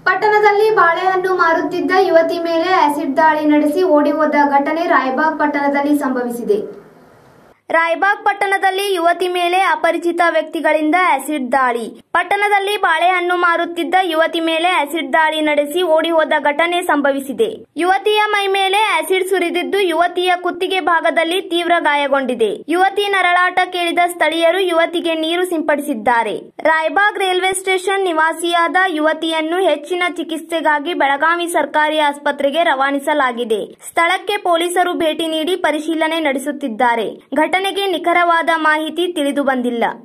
ಪಟ್ಟಣದಲ್ಲಿ ಬಾಳೆಹಣ್ಣು ಮಾರುತ್ತಿದ್ದ ಯುವತಿ ಮೇಲೆ ಆಸಿಡ್ ದಾಳಿ ನಡೆಸಿ ಓಡಿ ಹೋದ ಘಟನೆ ರಾಯಬಾಗ್ ಪಟ್ಟಣದಲ್ಲಿ ಸಂಭವಿಸಿದೆ ರಾಯಬಾಗ್ ಪಟ್ಟಣದಲ್ಲಿ ಯುವತಿ ಮೇಲೆ ಅಪರಿಚಿತ ವ್ಯಕ್ತಿಗಳಿಂದ ಆಸಿಡ್ ದಾಳಿ ಪಟ್ಟಣದಲ್ಲಿ ಬಾಳೆಹಣ್ಣು ಮಾರುತ್ತಿದ್ದ ಯುವತಿ ಮೇಲೆ ಆಸಿಡ್ ದಾಳಿ ನಡೆಸಿ ಓಡಿ ಹೋದ ಘಟನೆ ಸಂಭವಿಸಿದೆ ಯುವತಿಯ ಮೈ ಮೇಲೆ ಆಸಿಡ್ ಸುರಿದಿದ್ದು ಯುವತಿಯ ಕುತ್ತಿಗೆ ಭಾಗದಲ್ಲಿ ತೀವ್ರ ಗಾಯಗೊಂಡಿದೆ ಯುವತಿ ನರಳಾಟ ಕೇಳಿದ ಸ್ಥಳೀಯರು ಯುವತಿಗೆ ನೀರು ಸಿಂಪಡಿಸಿದ್ದಾರೆ ರಾಯಬಾಗ್ ರೈಲ್ವೆ ಸ್ಟೇಷನ್ ನಿವಾಸಿಯಾದ ಯುವತಿಯನ್ನು ಹೆಚ್ಚಿನ ಚಿಕಿತ್ಸೆಗಾಗಿ ಬೆಳಗಾವಿ ಸರ್ಕಾರಿ ಆಸ್ಪತ್ರೆಗೆ ರವಾನಿಸಲಾಗಿದೆ ಸ್ಥಳಕ್ಕೆ ಪೊಲೀಸರು ಭೇಟಿ ನೀಡಿ ಪರಿಶೀಲನೆ ನಡೆಸುತ್ತಿದ್ದಾರೆ ಘಟನೆಗೆ ನಿಖರವಾದ ಮಾಹಿತಿ ತಿಳಿದು ಬಂದಿಲ್ಲ